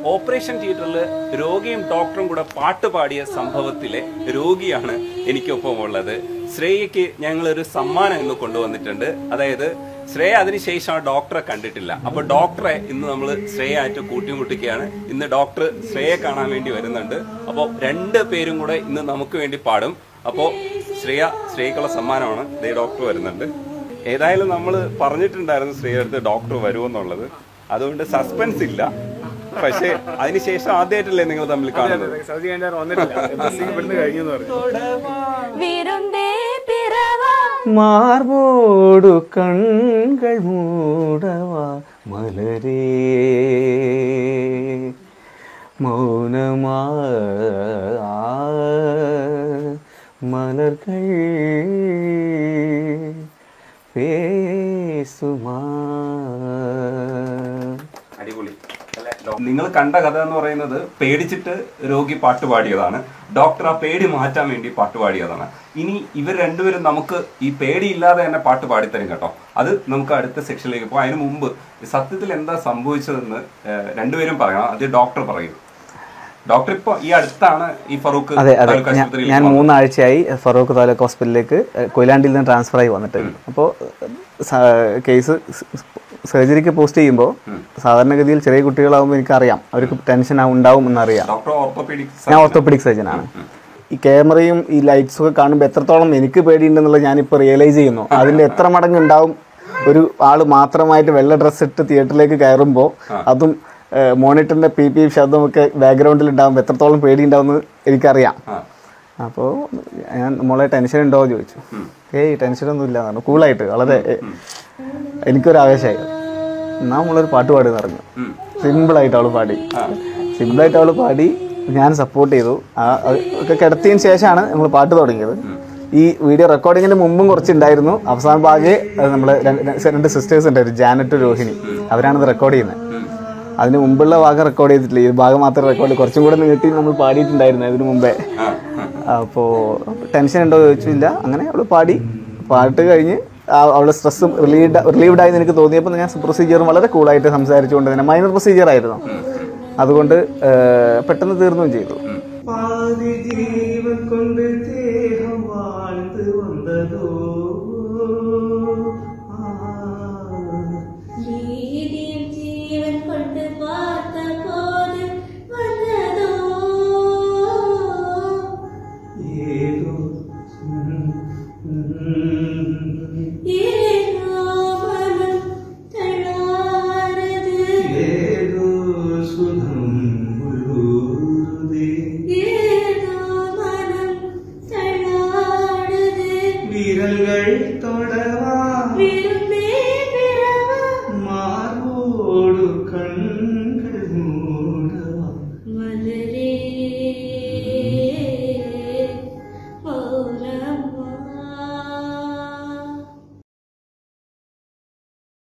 Operation തിയേറ്ററിൽ രോഗിയും ഡോക്ടറും കൂടെ പാട്ട് പാടിയ സംഭവത്തിലെ രോഗിയാണ് എനിക്കൊപ്പം ഉള്ളത് ശ്രേയയ്ക്ക് ഞങ്ങൾ ഒരു സമ്മാനം ഇന്ന് കൊണ്ടുവന്നിട്ടുണ്ട് അതായത് ശ്രേയ അതിനുശേഷം ആ ഡോക്ടറെ കണ്ടിട്ടില്ല അപ്പൊ ഡോക്ടറെ ഇന്ന് നമ്മൾ ശ്രേയായിട്ട് കൂട്ടിമുട്ടിക്കുകയാണ് ഇന്ന് ഡോക്ടർ ശ്രേയെ കാണാൻ വേണ്ടി വരുന്നുണ്ട് അപ്പോൾ രണ്ട് പേരും കൂടെ ഇന്ന് നമുക്ക് വേണ്ടി പാടും അപ്പോൾ ശ്രേയ ശ്രേയക്കുള്ള സമ്മാനമാണ് ദേ ഡോക്ടർ വരുന്നുണ്ട് ഏതായാലും നമ്മൾ പറഞ്ഞിട്ടുണ്ടായിരുന്നു ശ്രേയ അടുത്ത് ഡോക്ടർ വരുമെന്നുള്ളത് അതുകൊണ്ട് സസ്പെൻസ് ഇല്ല പക്ഷേ അതിനുശേഷം ആദ്യമായിട്ടല്ലേ നിങ്ങൾ തമ്മിൽ കാണുന്നത് സൗദി കഴിഞ്ഞാൽ വന്നിട്ടില്ല ബസ്സിങ് ഇവിടുന്ന് കഴിഞ്ഞു എന്ന് പറഞ്ഞു വിരുന്തേ പിറവാ മാർബോടു കൺകൾ മൂടവാ മലരേ മൗനമാ മലർകൾ പേസുമാ അടിപൊളി അല്ലേ? ഡോ- നിങ്ങൾ കണ്ട കഥ എന്ന് പറയുന്നത് പേടിച്ചിട്ട് രോഗി പാട്ട് പാടിയതാണ് ഡോക്ടർ ആ പേടി മാറ്റാൻ വേണ്ടി പാട്ട് പാടിയതാണ് ഇനി ഇവർ രണ്ടുപേരും നമുക്ക് ഈ പേടിയില്ലാതെ തന്നെ പാട്ട് പാടിത്തരും കേട്ടോ അത് നമുക്ക് അടുത്ത സെക്ഷനിലേക്ക് പോകാം അതിന് മുമ്പ് സത്യത്തിൽ എന്താ സംഭവിച്ചതെന്ന് ഏഹ്, രണ്ടുപേരും പറയണം അത് ഡോക്ടർ പറയും ഡോക്ടർ ഇപ്പൊ ഈ അടുത്താണ് ഈ ഫറൂഖ് അതെ അതെ താലൂക്ക് ഞാൻ- ആശുപത്രിയിൽ ഞാൻ വന്നത്. മൂന്നാഴ്ചയായി ഫറൂഖ് താലൂക്ക് ഹോസ്പിറ്റലിലേക്ക് ഏഹ്, കൊയിലാണ്ടിയിൽ നിന്ന് ട്രാൻസ്ഫർ ആയി വന്നിട്ട് അപ്പോൾ കേസ് സർജറിക്ക് പോസ്റ്റ് ചെയ്യുമ്പോൾ സാധാരണഗതിയിൽ ചെറിയ കുട്ടികളാകുമ്പോൾ എനിക്കറിയാം അവർക്ക് ടെൻഷൻ ഉണ്ടാവും എന്നറിയാം ഡോക്ടർ ഓർത്തോപീഡിക് ഞാൻ ഓർത്തോപെഡിക് സർജൻ ആണ് ഈ ക്യാമറയും ഈ ലൈറ്റ്സും ഒക്കെ കാണുമ്പോൾ എത്രത്തോളം എനിക്ക് പേടിയുണ്ടെന്നുള്ളത് ഞാനിപ്പോൾ റിയലൈസ് ചെയ്യുന്നു അതിന്റെ എത്ര മടങ്ങ് ഉണ്ടാവും ഒരു ആള് മാത്രമായിട്ട് വെള്ള ഡ്രസ്സ് ഇട്ട് തിയേറ്ററിലേക്ക് കയറുമ്പോൾ അതും മോണിറ്ററിന്റെ പി പി ശബ്ദമൊക്കെ ബാക്ക്ഗ്രൗണ്ടിൽ ഉണ്ടാകുമ്പോൾ എത്രത്തോളം പേടി ഉണ്ടാവുമെന്ന് എനിക്കറിയാം ആ. അപ്പോൾ ഞാൻ മോളെ ടെൻഷൻ ഉണ്ടോ എന്ന് ചോദിച്ചു ഏയ് ടെൻഷനൊന്നും ഇല്ല പറഞ്ഞു കൂളായിട്ട് വളരെ ഏ, എനിക്കൊരു ആവേശമായി എന്നാ നമ്മളൊരു പാട്ട് പാടി പറഞ്ഞു സിമ്പിളായിട്ട് അവൾ പാടി സിമ്പിളായിട്ട് അവൾ പാടി ഞാൻ സപ്പോർട്ട് ചെയ്തു ആ അത് ഒക്കെ കിടത്തിയതിന് ശേഷമാണ് നമ്മൾ പാട്ട് തുടങ്ങിയത് ഈ വീഡിയോ റെക്കോർഡിങ്ങിന് മുമ്പും കുറച്ചുണ്ടായിരുന്നു അവസാന ഭാഗേ നമ്മൾ രണ്ട് സിസ്റ്റേഴ്സ് ഉണ്ടായിരുന്നു ജാനറ്റ് രോഹിണി അവരാണിത് റെക്കോർഡ് ചെയ്യുന്നത് അതിന് മുമ്പുള്ള ഭാഗം റെക്കോർഡ് ചെയ്തിട്ടില്ല ഈ ഭാഗം മാത്രം റെക്കോർഡ് കുറച്ചും കൂടെ നീട്ടി നമ്മൾ പാടിയിട്ടുണ്ടായിരുന്നു ഇതിനു മുമ്പേ അപ്പോൾ ടെൻഷൻ ഉണ്ടോ എന്ന് ചോദിച്ചില്ല അങ്ങനെ അവൾ പാടി പാട്ട് കഴിഞ്ഞ് ആ- അവളുടെ സ്ട്രെസ്സും റിലീവ്ഡ് റിലീവ്ഡ് ആയി എനിക്ക് തോന്നിയപ്പോൾ ഞാൻ പ്രൊസീജിയറും വളരെ കൂളായിട്ട് സംസാരിച്ചുകൊണ്ട് തന്നെ മൈനർ പ്രൊസീജിയർ ആയിരുന്നു അതുകൊണ്ട് ഏഹ്, പെട്ടെന്ന് തീർന്നുകയും ചെയ്തു പാതി ജീവൻ കൊണ്ട് ദേഹം வாழ்ந்து വന്നതോ വീതിയിൽ ജീവൻ കൊണ്ട് പാർത്ത പോത് വന്നതോ ഏതോ ഏതോ മനം തളാരത് ഏതോ സുഖം ഉള്ളൂതേ ഏതോ മനം തളാടുത് വിരൽകൾ തൊടവാ വിരുന്തേ